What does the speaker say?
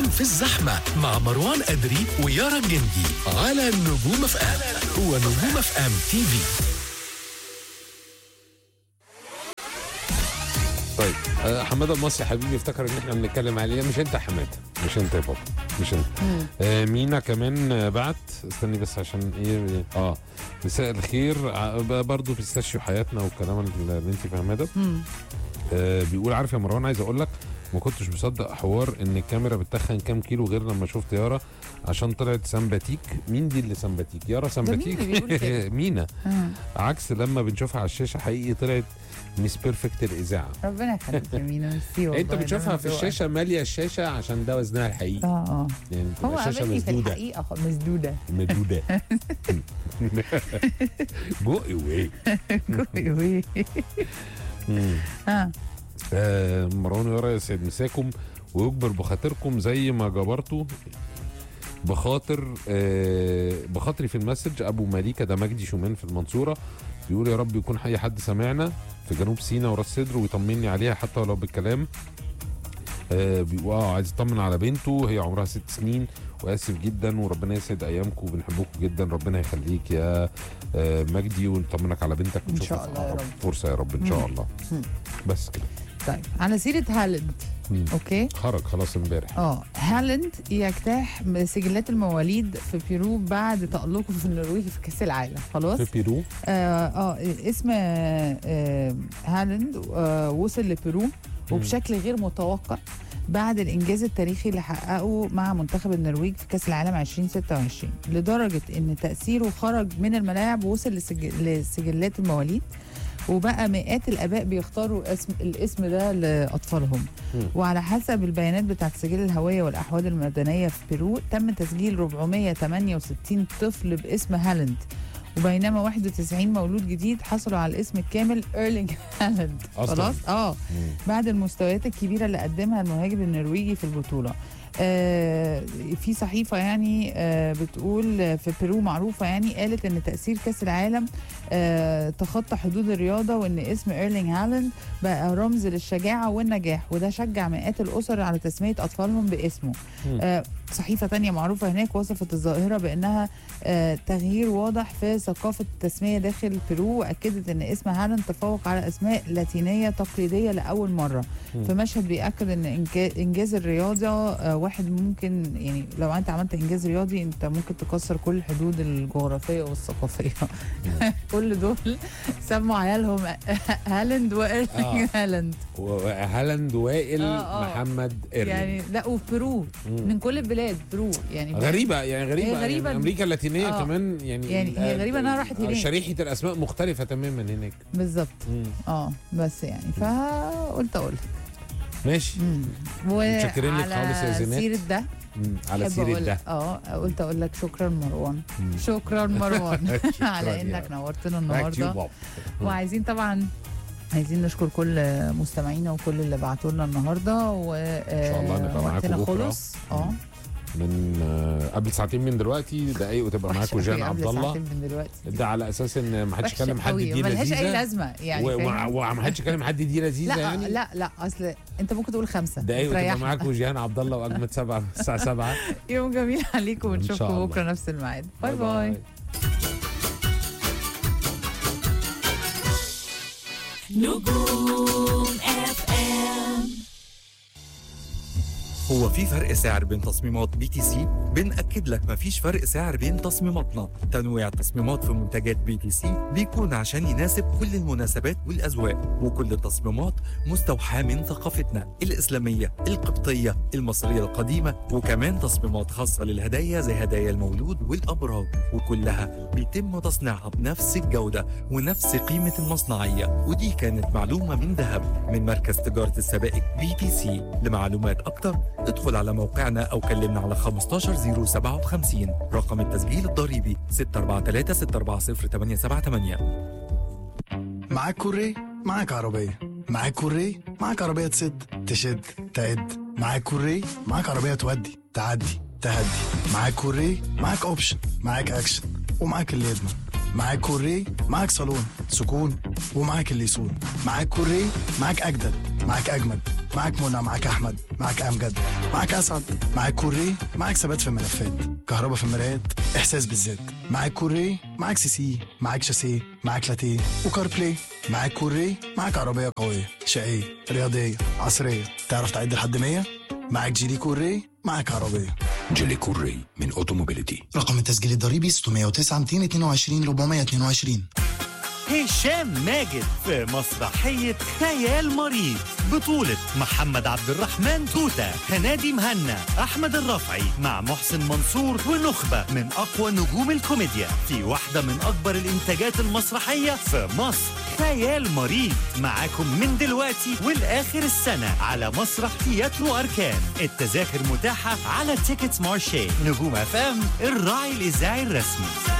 في الزحمة مع مروان أدري ويارا الجندي على نجوم اف ام هو نجوم اف ام تي في طيب آه، حماده المصري حبيبي افتكر ان احنا بنتكلم عليه مش انت يا حماده مش انت يا بابا مش انت آه مينا كمان آه، بعت استني بس عشان ايه اه مساء الخير ع- ب- برضه بيستشفوا حياتنا والكلام اللي انت فاهماه ده آه بيقول عارف يا مروان عايز اقول لك ما كنتش مصدق حوار ان الكاميرا بتتخن كام كيلو غير لما شفت يارا عشان طلعت سامباتيك مين دي اللي سامباتيك يارا سامباتيك اللي بيقول كده؟ مينا آه. عكس لما بنشوفها على الشاشه حقيقي طلعت ميس بيرفكت الاذاعه ربنا يخليك يا مينا ميرسي والله انت ده بتشوفها من في ذوقك. الشاشه ماليه الشاشه عشان ده وزنها الحقيقي اه اه يعني هو بتبقى الشاشه قابلني في مسدوده الحقيقه خ- مسدوده مدوده بقي وايه وي. اه آه، مروان يارا يسعد مساكم ويجبر بخاطركم زي ما جبرتوا بخاطر آه بخاطري في المسج ابو مليكه ده مجدي شومان في المنصوره بيقول يا رب يكون اي حد سمعنا في جنوب سيناء وراس صدر ويطمني عليها حتى ولو بالكلام آه بيقول اه عايز يطمن على بنته هي عمرها ست سنين واسف جدا وربنا يسعد ايامكم وبنحبكم جدا ربنا يخليك يا آه مجدي ونطمنك على بنتك إن ونشوفها شاء في الله يا أقرب رب. فرصه يا رب ان شاء الله مم. بس كده طيب على سيره هالاند مم. اوكي خرج خلاص امبارح اه هالاند يجتاح سجلات المواليد في بيرو بعد تألقه في النرويج في كأس العالم خلاص في بيرو اه, آه اسم آه آه، هالاند آه وصل لبيرو وبشكل غير متوقع بعد الانجاز التاريخي اللي حققه مع منتخب النرويج في كاس العالم 2026 لدرجه ان تاثيره خرج من الملاعب ووصل لسج... لسجلات المواليد وبقى مئات الاباء بيختاروا اسم الاسم ده لاطفالهم مم. وعلى حسب البيانات بتاعت سجل الهويه والاحوال المدنيه في بيرو تم تسجيل 468 طفل باسم هالاند وبينما 91 مولود جديد حصلوا على الاسم الكامل ايرلينج هالاند أصلاً. خلاص اه مم. بعد المستويات الكبيره اللي قدمها المهاجم النرويجي في البطوله آه في صحيفه يعني آه بتقول آه، في بيرو معروفه يعني قالت ان تاثير كاس العالم آه تخطى حدود الرياضه وان اسم ايرلينج هالاند بقى رمز للشجاعه والنجاح وده شجع مئات الاسر على تسميه اطفالهم باسمه مم. آه صحيفه تانية معروفه هناك وصفت الظاهره بانها آه تغيير واضح في ثقافه التسميه داخل بيرو واكدت ان اسم هالاند تفوق على اسماء لاتينيه تقليديه لاول مره مم. في مشهد بياكد ان إنجا- انجاز الرياضه آه، واحد ممكن يعني لو انت عملت انجاز رياضي انت ممكن تكسر كل الحدود الجغرافيه والثقافيه كل دول سموا عيالهم هالاند وايرلينج هالاند هالاند وائل آه، آه. محمد ايرلين يعني لا وفي بيرو مم. من كل البلاد بيرو يعني غريبة يعني غريبة, هي يعني غريبة أمريكا اللاتينية آه. كمان يعني يعني هي ال- غريبة إنها راحت آه، هناك. شريحة الأسماء مختلفة تماما هناك بالظبط مم. اه بس يعني فقلت اقول ماشي متشكرين لك خالص يا على زينات. سيرة ده مم. على أحب سيرة أقول- ده اه قلت اقول لك شكرا مروان مم. شكرا مروان شكراً على يا انك رب. نورتنا Back to you, النهارده Bob. مم. وعايزين طبعا عايزين نشكر كل مستمعينا وكل اللي بعتوا لنا النهارده و إن شاء الله هنبقى معاكم وقتنا بكرة. خلص اه مم. من آه، قبل ساعتين من دلوقتي دقايق وتبقى معاكم جان عبد الله ساعتين من دلوقتي ده على اساس ان ما حدش وحشة يكلم حد قوي، دي ملهاش اي لذيذه لازمه يعني و- فاهم؟ و- وما حدش يكلم حد دي لذيذه لا يعني لا لا اصل انت ممكن تقول خمسه دقايق وتبقى تريحنا. معاكم جيهان عبد الله واجمد سبعه الساعه 7 يوم جميل عليكم إن شاء ونشوفكم الله. بكره نفس الميعاد باي باي نجوم اف ام هو في فرق سعر بين تصميمات بي تي سي؟ بنأكد لك مفيش فرق سعر بين تصميماتنا، تنويع التصميمات في منتجات بي تي سي بيكون عشان يناسب كل المناسبات والأذواق، وكل التصميمات مستوحاة من ثقافتنا الإسلامية، القبطية، المصرية القديمة، وكمان تصميمات خاصة للهدايا زي هدايا المولود والأبراج، وكلها بيتم تصنيعها بنفس الجودة ونفس قيمة المصنعية، ودي كانت معلومة من ذهب من مركز تجارة السبائك بي تي سي، لمعلومات أكتر ادخل على موقعنا او كلمنا على 15057 رقم التسجيل الضريبي 643 640 878 معاك كوري معاك عربية معاك كوري معاك عربية تسد تشد تعد معاك كوري معاك عربية تودي تعدي تهدي معاك كوري معاك اوبشن معاك اكشن ومعاك اللي يضمن معاك كوري معاك صالون سكون ومعاك اللي يصون معاك كوري معاك اجدد معاك اجمد معاك منى معاك احمد معاك امجد معاك اسعد معاك كوري معاك ثبات في الملفات كهرباء في المرايات احساس بالذات معاك كوري معاك سي سي معاك شاسيه معاك لاتيه وكار بلاي معاك كوري معاك عربيه قويه شقيه رياضيه عصريه تعرف تعد لحد 100 معاك جيلي كوري معاك عربيه جيلي كوري من اوتوموبيليتي رقم التسجيل الضريبي 609 222 422 هشام ماجد في مسرحية خيال مريض بطولة محمد عبد الرحمن توتة هنادي مهنا أحمد الرفعي مع محسن منصور ونخبة من أقوى نجوم الكوميديا في واحدة من أكبر الإنتاجات المسرحية في مصر خيال مريض معاكم من دلوقتي والآخر السنة على مسرح تياترو أركان التذاكر متاحة على تيكتس مارشي نجوم أفام الراعي الإذاعي الرسمي